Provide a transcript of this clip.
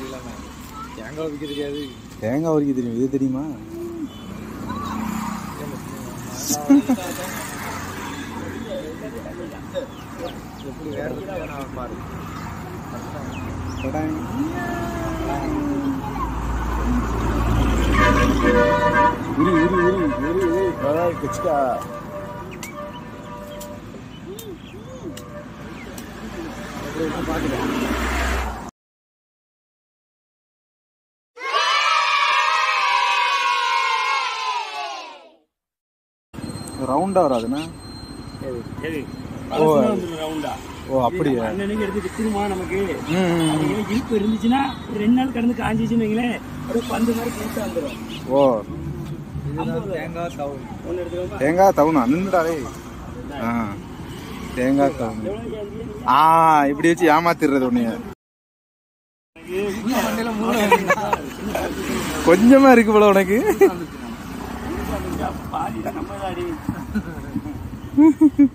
இல்லாம தேங்காய் விற்க தெரியாது தேங்காய் உரிக்க தெரியும் இது தெரியுமா எப்படி வேற நான் பாரு டடாங். உரி உரி உரி உரி உரி டடாய், கச்சிக்கா ரவுண்டா வராதுண்ணா ஓ ரவுண்டா ஓ அப்படியா அண்ணனுக்கு எடுத்து வித்துருமா நமக்கு ம், ம், ம். அதுக்கு இழுப்பு இருந்துச்சுன்னா ஒரு ரெண்டு நாள் கடந்து காஞ்சிச்சுன்னு வைங்களேன் அப்படியே பந்து மாதிரி கேட்டு வந்துடும் ஓ இதுதான் தேங்காய் தவு ஒன்று எடுத்துக்கோமா தேங்காய் தவுனா நின்றுடாலே ஆ தேங்காய் தவுனு ஆ இப்படி வச்சு ஏமாத்திடுறது உன்னைய கொஞ்சமா இருக்கு போல உனக்கு பாதி தான் நம்ம தான் அடி